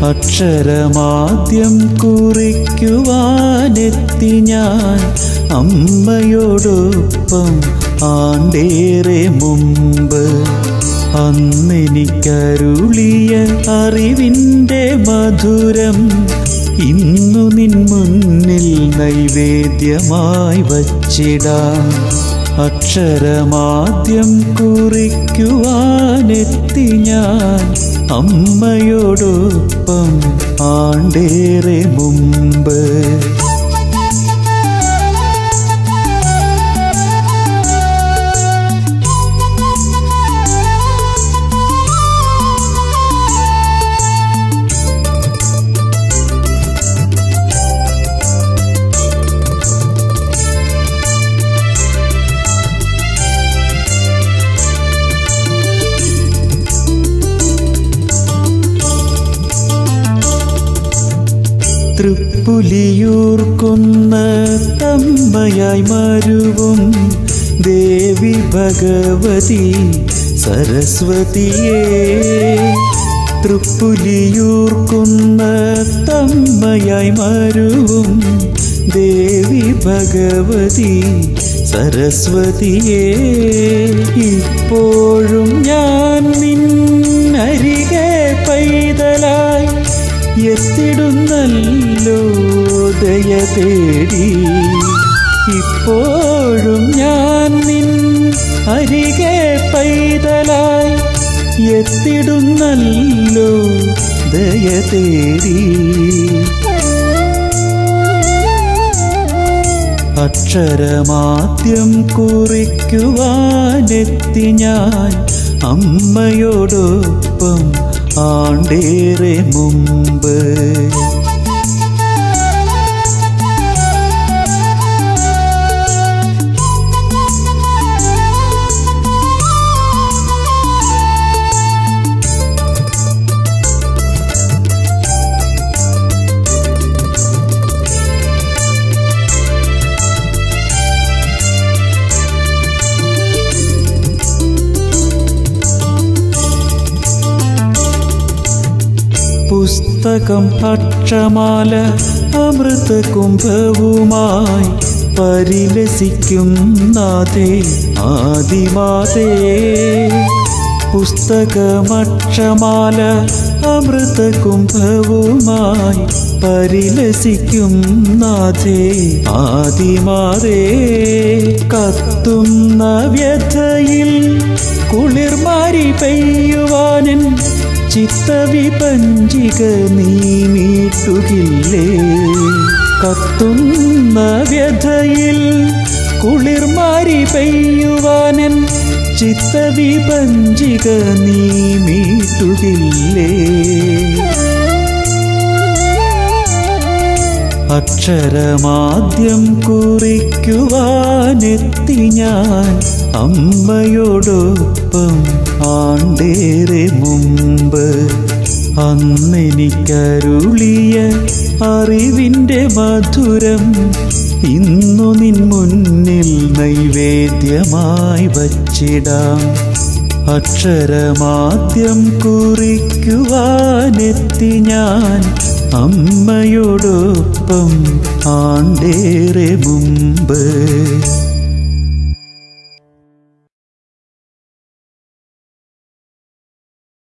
അക്ഷരമാദ്യം കുറിക്കുവാനെത്തി ഞാൻ അമ്മയോടൊപ്പം ആണ്ടേറെ മുമ്പ് അന്നെനിക്കരുളിയ അറിവിൻ്റെ മധുരം ഇന്നു നിൻ മുന്നിൽ നൈവേദ്യമായി വച്ചിടാം അക്ഷരമാദ്യം കുറിക്കുവാനെത്തി ഞാൻ അമ്മയോടൊപ്പം ആണ്ടേറെ മുമ്പ് തൃപ്പുലിയൂർക്കുന്ന തമ്മയായി മരുവും ദേവി ഭഗവതി സരസ്വതിയേ തൃപ്പുലിയൂർക്കുന്ന തമ്മയായി മരുവും ദേവി ഭഗവതി സരസ്വതിയേ ഇപ്പോഴും ഞാൻ നിന്നരികെ പൈതലായി എത്തിടുന്നല്ലോ ദയ തേടി ഇപ്പോഴും ഞാൻ നിൻ അരികെ പൈതലായി എത്തിടുന്നല്ലോ ദയ തേടി അക്ഷരമാദ്യം കുറിക്കുവാനെത്തി ഞാൻ അമ്മയോടൊപ്പം ആണ്ടേറെ മുമ്പ് പുസ്തകം അക്ഷമാല അമൃത കുംഭവുമായി പരിലസിക്കും നാഥേ ആദിമാതേ പുസ്തകമക്ഷമാല അമൃത കുംഭവുമായി പരിലസിക്കും നാഥേ ആദിമാതേ കത്തുന്ന വ്യഥയിൽ കുളിർമാരി പെയ്യുവാനൻ ചിത്തവിപഞ്ചിക നീ മീട്ടുകില്ലേ കത്തുന്ന വ്യഥയിൽ കുളിർമാരി പെയ്യുവാനൻ ചിത്തവിപഞ്ചിക നീ മീട്ടുകില്ലേ അക്ഷരമാദ്യം കുറിക്കുവാനെത്തി ഞാൻ അമ്മയോടൊപ്പം ആണ്ടേറെ മുമ്പ് അന്നെനിക്കരുളിയ അറിവിൻ്റെ മധുരം ഇന്നു നിൻ മുന്നിൽ നൈവേദ്യമായി വച്ചിടാം അക്ഷരമാദ്യം കുറിക്കുവാനെത്തി ഞാൻ അമ്മയോടൊപ്പം ആണ്ടേറെ മുമ്പ്